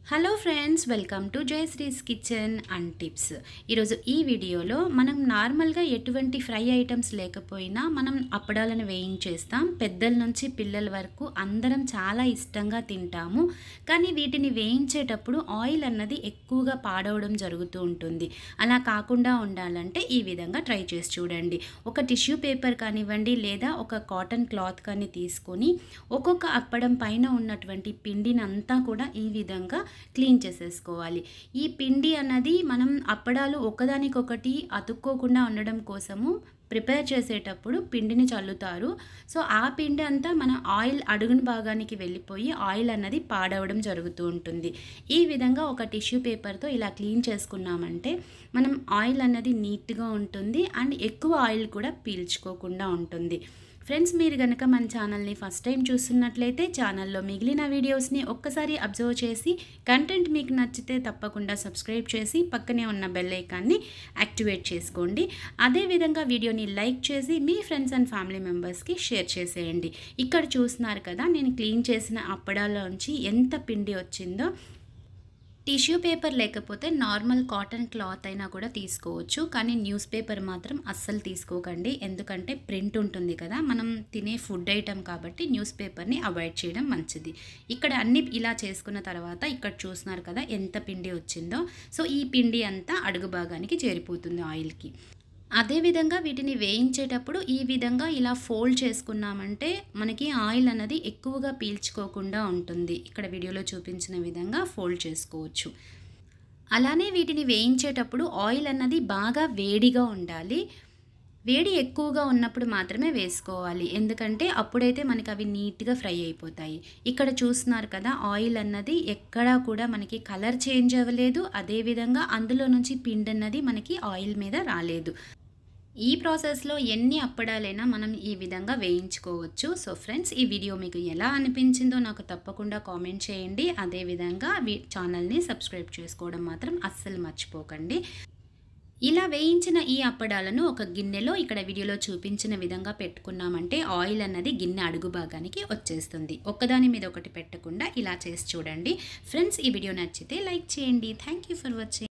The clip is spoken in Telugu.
hello friends welcome to Jayasree's kitchen and tips ఈరోజు ఈ వీడియోలో మనం నార్మల్గా ఎటువంటి ఫ్రై ఐటమ్స్ లేకపోయినా మనం అప్పడాలను వేయించేస్తాం పెద్దల నుంచి పిల్లల వరకు అందరం చాలా ఇష్టంగా తింటాము కానీ వీటిని వేయించేటప్పుడు ఆయిల్ అన్నది ఎక్కువగా పాడవడం జరుగుతూ ఉంటుంది అలా కాకుండా ఉండాలంటే ఈ విధంగా ట్రై చేసి చూడండి ఒక టిష్యూ పేపర్ కానివ్వండి లేదా ఒక కాటన్ క్లాత్ కానీ తీసుకొని ఒక్కొక్క అప్పడం పైన ఉన్నటువంటి పిండిని అంతా కూడా ఈ విధంగా క్లీన్ చేసేసుకోవాలి ఈ పిండి అన్నది మనం అప్పడాలు ఒకదానికొకటి అతుక్కోకుండా ఉండడం కోసము ప్రిపేర్ చేసేటప్పుడు పిండిని చల్లుతారు సో ఆ పిండి అంతా మన ఆయిల్ అడుగుని భాగానికి వెళ్ళిపోయి ఆయిల్ అన్నది పాడవడం జరుగుతూ ఉంటుంది ఈ విధంగా ఒక టిష్యూ పేపర్తో ఇలా క్లీన్ చేసుకున్నామంటే మనం ఆయిల్ అన్నది నీట్గా ఉంటుంది అండ్ ఎక్కువ ఆయిల్ కూడా పీల్చుకోకుండా ఉంటుంది ఫ్రెండ్స్ మీరు కనుక మన ఛానల్ని ఫస్ట్ టైం చూస్తున్నట్లయితే ఛానల్లో మిగిలిన వీడియోస్ని ఒక్కసారి అబ్జర్వ్ చేసి కంటెంట్ మీకు నచ్చితే తప్పకుండా సబ్స్క్రైబ్ చేసి పక్కనే ఉన్న బెల్ ఐకాన్ని యాక్టివేట్ చేసుకోండి అదేవిధంగా వీడియోని లైక్ చేసి మీ ఫ్రెండ్స్ అండ్ ఫ్యామిలీ మెంబర్స్కి షేర్ చేసేయండి ఇక్కడ చూస్తున్నారు కదా నేను క్లీన్ చేసిన అప్పడాలోంచి ఎంత పిండి వచ్చిందో టిష్యూ పేపర్ లేకపోతే నార్మల్ కాటన్ క్లాత్ అయినా కూడా తీసుకోవచ్చు కానీ న్యూస్ పేపర్ మాత్రం అస్సలు తీసుకోకండి ఎందుకంటే ప్రింట్ ఉంటుంది కదా మనం తినే ఫుడ్ ఐటమ్ కాబట్టి న్యూస్ పేపర్ని అవాయిడ్ చేయడం మంచిది ఇక్కడ అన్ని ఇలా చేసుకున్న తర్వాత ఇక్కడ చూస్తున్నారు కదా ఎంత పిండి వచ్చిందో సో ఈ పిండి అంతా అడుగు భాగానికి చేరిపోతుంది ఆయిల్కి అదేవిధంగా వీటిని వేయించేటప్పుడు ఈ విధంగా ఇలా ఫోల్డ్ చేసుకున్నామంటే మనకి ఆయిల్ అన్నది ఎక్కువగా పీల్చుకోకుండా ఉంటుంది ఇక్కడ వీడియోలో చూపించిన విధంగా ఫోల్డ్ చేసుకోవచ్చు అలానే వీటిని వేయించేటప్పుడు ఆయిల్ అన్నది బాగా వేడిగా ఉండాలి వేడి ఎక్కువగా ఉన్నప్పుడు మాత్రమే వేసుకోవాలి ఎందుకంటే అప్పుడైతే మనకి అవి నీట్గా ఫ్రై అయిపోతాయి ఇక్కడ చూస్తున్నారు కదా ఆయిల్ అన్నది ఎక్కడా కూడా మనకి కలర్ చేంజ్ అవ్వలేదు అదేవిధంగా అందులో నుంచి పిండి అన్నది మనకి ఆయిల్ మీద రాలేదు ఈ ప్రాసెస్లో ఎన్ని అప్పడాలైనా మనం ఈ విధంగా వేయించుకోవచ్చు సో ఫ్రెండ్స్ ఈ వీడియో మీకు ఎలా అనిపించిందో నాకు తప్పకుండా కామెంట్ చేయండి అదేవిధంగా ఛానల్ని సబ్స్క్రైబ్ చేసుకోవడం మాత్రం అస్సలు మర్చిపోకండి ఇలా వేయించిన ఈ అప్పడాలను ఒక గిన్నెలో ఇక్కడ వీడియోలో చూపించిన విధంగా పెట్టుకున్నామంటే ఆయిల్ అన్నది గిన్నె అడుగు భాగానికి వచ్చేస్తుంది ఒక్కదాని మీద ఒకటి పెట్టకుండా ఇలా చేసి చూడండి ఫ్రెండ్స్ ఈ వీడియో నచ్చితే లైక్ చేయండి థ్యాంక్ యూ ఫర్ వాచింగ్